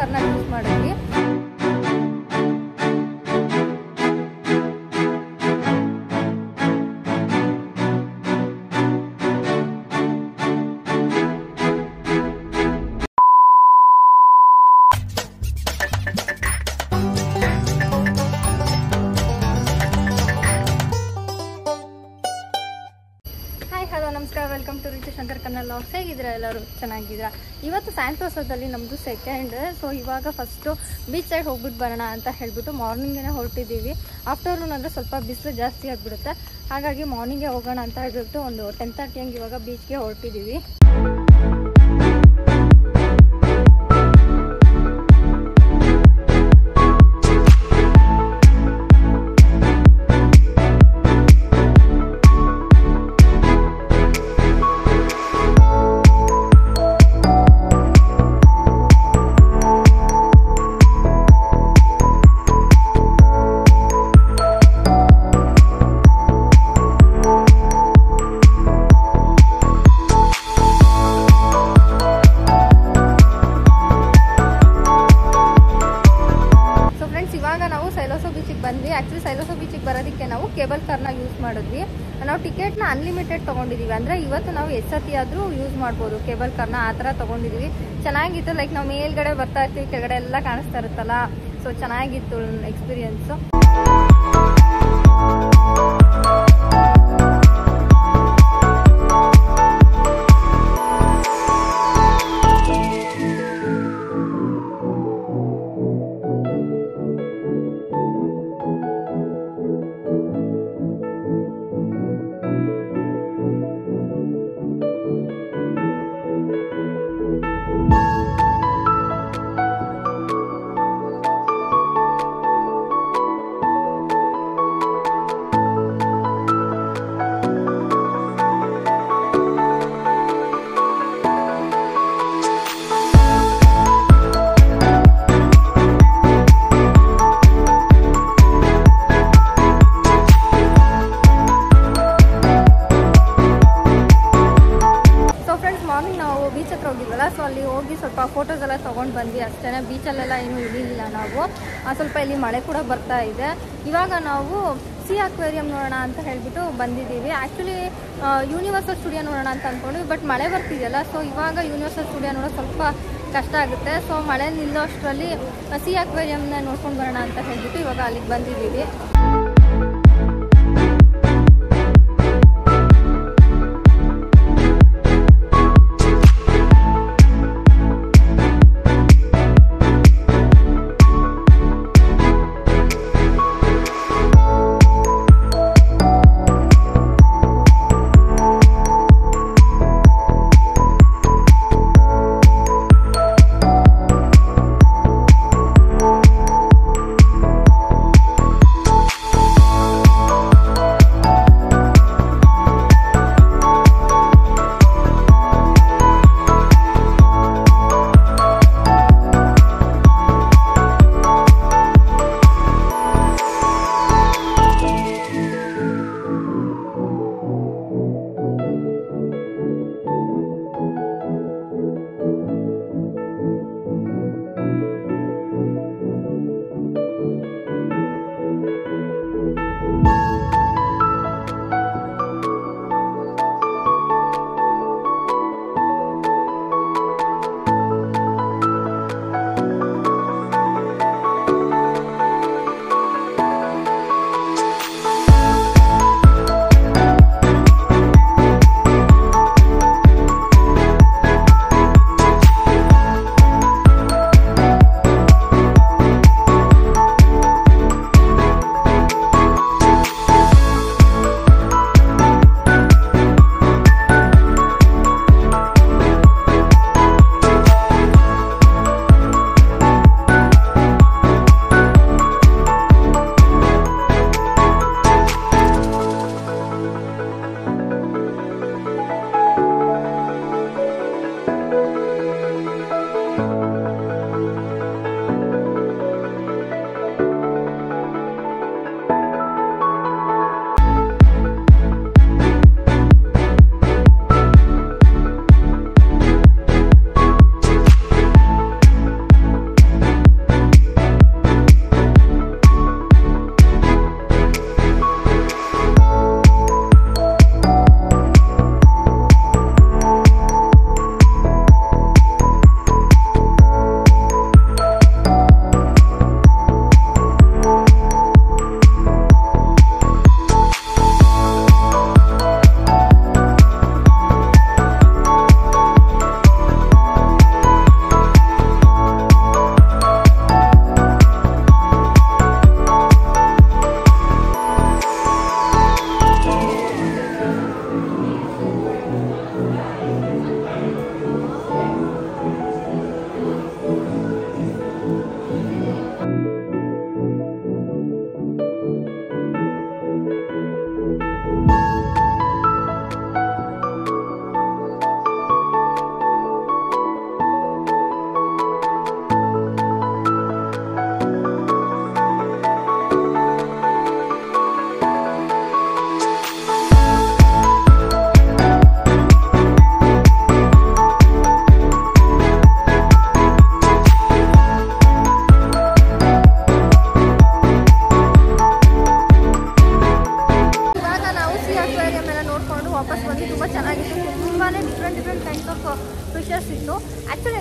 ಕಾರ್ನ ಯೂಸ್ ಮಾಡಿದ್ವಿ hi hello ನಮಸ್ಕಾರ welcome to Richi Shankar Kannada vlogs ಹೇಗಿದ್ದೀರಾ ಎಲ್ಲರೂ ಚೆನ್ನಾಗಿದ್ದೀರಾ ಇವತ್ತು ಸ್ಯಾಂಟೋಸದಲ್ಲಿ ನಮ್ಮದು ಸೆಕೆಂಡ್ ಸೊ ಇವಾಗ ಫಸ್ಟು ಬೀಚ್ ಸೈಡ್ ಹೋಗ್ಬಿಟ್ಟು ಬರೋಣ ಅಂತ ಹೇಳ್ಬಿಟ್ಟು ಮಾರ್ನಿಂಗೇ ಹೊರಟಿದ್ದೀವಿ ಆಫ್ಟರ್ನೂನ್ ಅಂದರೆ ಸ್ವಲ್ಪ ಬಿಸಿಲು ಜಾಸ್ತಿ ಆಗಿಬಿಡುತ್ತೆ ಹಾಗಾಗಿ ಮಾರ್ನಿಂಗೇ ಹೋಗೋಣ ಅಂತ ಹೇಳ್ಬಿಟ್ಟು ಒಂದು ಟೆನ್ ತರ್ಟಿ ಹಂಗೆ ಇವಾಗ ಬೀಚ್ಗೆ ಹೊರಟಿದ್ದೀವಿ ಸೊ ಫ್ರೆಂಡ್ಸ್ ಇವಾಗ ನಾವು ಸೈಲೋಸೋ ಬೀಚಿಗೆ ಬಂದ್ವಿ ಆ್ಯಕ್ಚುಲಿ ಸೈಲೋಸೋ ಬೀಚಿಗೆ ಬರೋದಕ್ಕೆ ನಾವು ಕೇಬಲ್ ಕಾರ್ನ ಯೂಸ್ ಮಾಡಿದ್ವಿ ನಾವು ಟಿಕೆಟ್ನ ಅನ್ಲಿಮಿಟೆಡ್ ತೊಗೊಂಡಿದ್ದೀವಿ ಅಂದರೆ ಇವತ್ತು ನಾವು ಎಷ್ಟು ಸತಿ ಆದರೂ ಯೂಸ್ ಮಾಡ್ಬೋದು ಕೇಬಲ್ ಕಾರ್ನ ಆ ಥರ ತೊಗೊಂಡಿದ್ದೀವಿ ಚೆನ್ನಾಗಿತ್ತು ಲೈಕ್ ನಾವು ಮೇಲ್ಗಡೆ ಬರ್ತಾ ಇರ್ತೀವಿ ಕೆಳಗಡೆ ಎಲ್ಲ ಕಾಣಿಸ್ತಾ ಇರುತ್ತಲ್ಲ ಸೊ ಚೆನ್ನಾಗಿತ್ತು ಎಕ್ಸ್ಪೀರಿಯನ್ಸು ಸೊ ಫ್ರೆಂಡ್ಸ್ ಮಾರ್ನಿಂಗ್ ನಾವು ಬೀಚ್ ಹತ್ರ ಹೋಗಿದ್ವಲ್ಲ ಸೊ ಅಲ್ಲಿ ಹೋಗಿ ಸ್ವಲ್ಪ ಫೋಟೋಸ್ ಎಲ್ಲ ತೊಗೊಂಡು ಬಂದ್ವಿ ಅಷ್ಟೇ ಬೀಚಲ್ಲೆಲ್ಲ ಏನೂ ಇಳಿಲಿಲ್ಲ ನಾವು ಆ, ಸ್ವಲ್ಪ ಇಲ್ಲಿ ಮಳೆ ಕೂಡ ಬರ್ತಾ ಇದೆ ಇವಾಗ ನಾವು ಸಿ ಅಕ್ವೇರಿಯಂ ನೋಡೋಣ ಅಂತ ಹೇಳ್ಬಿಟ್ಟು ಬಂದಿದ್ದೀವಿ ಆ್ಯಕ್ಚುಲಿ ಯೂನಿವರ್ಸಲ್ ಸ್ಟುಡಿಯೋ ನೋಡೋಣ ಅಂತ ಅಂದ್ಕೊಂಡ್ವಿ ಬಟ್ ಮಳೆ ಬರ್ತಿದೆಯಲ್ಲ ಸೊ ಇವಾಗ ಯೂನಿವರ್ಸಲ್ ಸ್ಟುಡಿಯೋ ನೋಡೋದು ಸ್ವಲ್ಪ ಕಷ್ಟ ಆಗುತ್ತೆ ಸೊ ಮಳೆ ನಿಲ್ಲೋ ಅಷ್ಟರಲ್ಲಿ ಸಿ ಅಕ್ವೇರಿಯಂನ ನೋಡ್ಕೊಂಡು ಬರೋಣ ಅಂತ ಹೇಳ್ಬಿಟ್ಟು ಇವಾಗ ಅಲ್ಲಿಗೆ ಬಂದಿದ್ದೀವಿ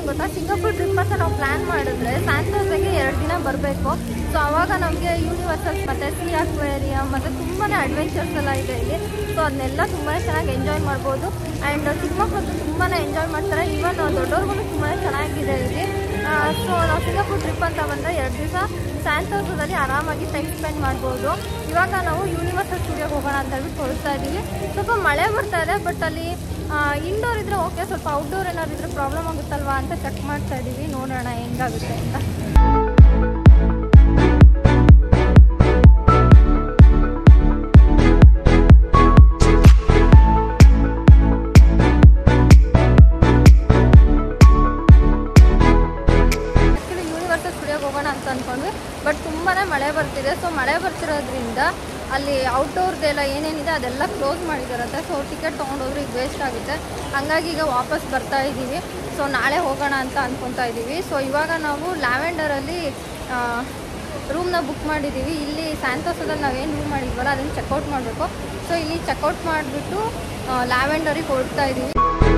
ಏನು ಗೊತ್ತಾ ಸಿಂಗಾಪುರ್ ಟ್ರಿಪ್ ಅಂತ ನಾವು ಪ್ಲ್ಯಾನ್ ಮಾಡಿದ್ರೆ ಸ್ಯಾಂಟೋಸ್ಗೆ ಎರಡು ದಿನ ಬರಬೇಕು ಸೊ ಅವಾಗ ನಮಗೆ ಯೂನಿವರ್ಸಲ್ಸ್ ಮತ್ತು ಸಿ ಅಕ್ವೇರಿಯಂ ಮತ್ತು ತುಂಬಾ ಅಡ್ವೆಂಚರ್ಸ್ ಎಲ್ಲ ಇದೆ ಇಲ್ಲಿ ಸೊ ಅದನ್ನೆಲ್ಲ ತುಂಬಾ ಚೆನ್ನಾಗಿ ಎಂಜಾಯ್ ಮಾಡ್ಬೋದು ಆ್ಯಂಡ್ ಚಿಕ್ಕ ಮಕ್ಕಳು ತುಂಬಾ ಎಂಜಾಯ್ ಮಾಡ್ತಾರೆ ಈವನ್ ದೊಡ್ಡವ್ರಿಗೂ ತುಂಬಾ ಚೆನ್ನಾಗಿದೆ ಇಲ್ಲಿ ಸೊ ನಾವು ಸಿಂಗಾಪುರ್ ಟ್ರಿಪ್ ಅಂತ ಬಂದರೆ ಎರಡು ದಿವಸ ಸ್ಯಾಂಟೋಸದಲ್ಲಿ ಆರಾಮಾಗಿ ಟೈಮ್ ಸ್ಪೆಂಡ್ ಮಾಡ್ಬೋದು ಇವಾಗ ನಾವು ಯೂನಿವರ್ಸಲ್ ಸ್ಟುಡಿಯೋಗೆ ಹೋಗೋಣ ಅಂತ ಹೇಳ್ಬಿಟ್ಟು ಹೊರಡ್ತಾ ಇದ್ದೀವಿ ಸ್ವಲ್ಪ ಮಳೆ ಬರ್ತಾ ಇದೆ ಬಟ್ ಅಲ್ಲಿ ಇಂಡೋರ್ ಇದ್ರೆ ಓಕೆ ಸ್ವಲ್ಪ ಔಟ್ಡೋರ್ ಏನಾದ್ರು ಇದ್ರೆ ಪ್ರಾಬ್ಲಮ್ ಆಗುತ್ತಲ್ವಾ ಅಂತ ಚೆಕ್ ಮಾಡ್ತಾ ಇದ್ದೀವಿ ನೋಡೋಣ ಹೆಂಗಾಗುತ್ತೆ ಅಂತ ಆ್ಯಕ್ಚುಲಿ ಯೂನಿವರ್ಸಲ್ ಸ್ಟುಡಿಯೋಗೆ ಹೋಗೋಣ ಅಂತ ಅಂದ್ಕೊಂಡ್ವಿ ಬಟ್ ತುಂಬಾ ಮಳೆ ಬರ್ತಿದೆ ಸೊ ಮಳೆ ಬರ್ತಿರೋದ್ರಿಂದ ಅಲ್ಲಿ ಔಟ್ಡೋರ್ದೆಲ್ಲ ಏನೇನಿದೆ ಅದೆಲ್ಲ ಕ್ಲೋಸ್ ಮಾಡಿದಾರಂತೆ ಸೊ ಟಿಕೆಟ್ ತೊಗೊಂಡೋದ್ರೆ ಈಗ ವೇಸ್ಟ್ ಆಗುತ್ತೆ ಹಂಗಾಗಿ ಈಗ ವಾಪಸ್ ಬರ್ತಾ ಇದ್ದೀವಿ ಸೊ ನಾಳೆ ಹೋಗೋಣ ಅಂತ ಅಂದ್ಕೊತಾ ಇದ್ದೀವಿ ಸೊ ಇವಾಗ ನಾವು ಲ್ಯಾವೆಂಡರಲ್ಲಿ ರೂಮ್ನ ಬುಕ್ ಮಾಡಿದ್ದೀವಿ ಇಲ್ಲಿ ಸ್ಯಾಂತೋಸದಲ್ಲಿ ನಾವೇನು ರೂಮ್ ಮಾಡಿದ್ವಲ್ಲ ಅದನ್ನು ಚೆಕ್ಔಟ್ ಮಾಡಬೇಕು ಸೊ ಇಲ್ಲಿ ಚೆಕ್ಔಟ್ ಮಾಡಿಬಿಟ್ಟು ಲ್ಯಾವೆಂಡರಿಗೆ ಹೊರಡ್ತಾ ಇದ್ದೀವಿ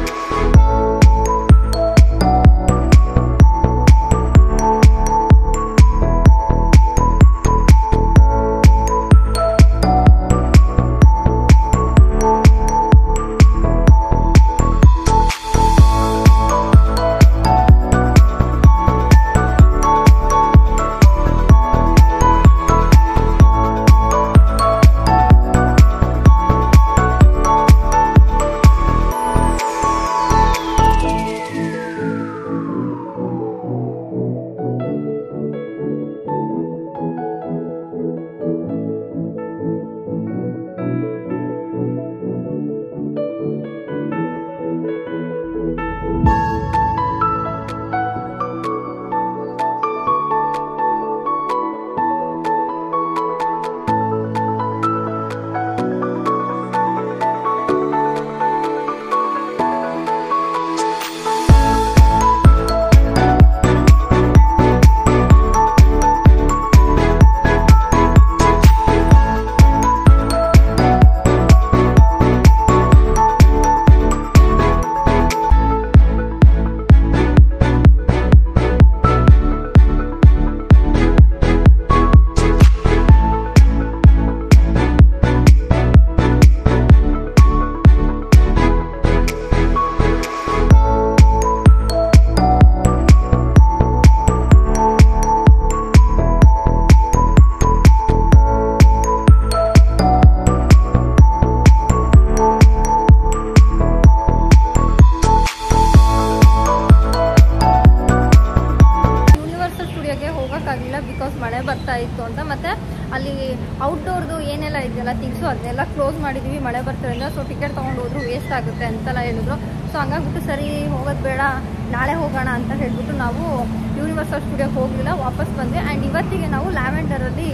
ಯೂನಿವರ್ಸಲ್ ಸ್ಟುಡಿಯೋಗೆ ಹೋಗೋಕ್ಕಾಗಲಿಲ್ಲ ಬಿಕಾಸ್ ಮಳೆ ಬರ್ತಾ ಇತ್ತು ಅಂತ ಮತ್ತು ಅಲ್ಲಿ ಔಟ್ಡೋರ್ದು ಏನೆಲ್ಲ ಇದೆಯಲ್ಲ ಥಿಂಗ್ಸು ಅದನ್ನೆಲ್ಲ ಕ್ಲೋಸ್ ಮಾಡಿದ್ದೀವಿ ಮಳೆ ಬರ್ತಿರೋದ್ರಿಂದ ಸೊ ಟಿಕೆಟ್ ತೊಗೊಂಡು ಹೋದ್ರು ವೇಸ್ಟ್ ಆಗುತ್ತೆ ಅಂತೆಲ್ಲ ಹೇಳಿದ್ರು ಸೊ ಹಂಗಾಗ್ಬಿಟ್ಟು ಸರಿ ಹೋಗೋದು ಬೇಡ ನಾಳೆ ಹೋಗೋಣ ಅಂತ ಹೇಳ್ಬಿಟ್ಟು ನಾವು ಯೂನಿವರ್ಸಲ್ ಸ್ಟುಡಿಯೋಗೆ ಹೋಗಲಿಲ್ಲ ವಾಪಸ್ ಬಂದ್ವಿ ಆ್ಯಂಡ್ ಇವತ್ತಿಗೆ ನಾವು ಲ್ಯಾವೆಂಡರಲ್ಲಿ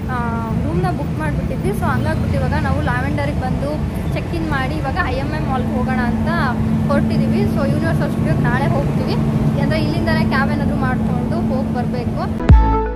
ರೂಮ್ನ ಬುಕ್ ಮಾಡಿಬಿಟ್ಟಿದ್ವಿ ಸೊ ಹಂಗಾಗ್ಬಿಟ್ಟು ಇವಾಗ ನಾವು ಲ್ಯಾವೆಂಡರಿಗೆ ಬಂದು ಚೆಕ್ ಇನ್ ಮಾಡಿ ಇವಾಗ ಐ ಎಮ್ ಎಮ್ ಮಾಲ್ಗೆ ಹೋಗೋಣ ಅಂತ ಹೊರಟಿದ್ದೀವಿ ಸೊ ಯೂನಿವರ್ಸಲ್ ಸ್ಟುಡಿಯೋಗೆ ನಾಳೆ ಹೋಗ್ತೀವಿ ಅಂದರೆ ಇಲ್ಲಿಂದನೇ ಕ್ಯಾಬ್ ಏನಾದರೂ ಮಾಡಿಕೊಂಡು ಹೋಗಿ ಬರಬೇಕು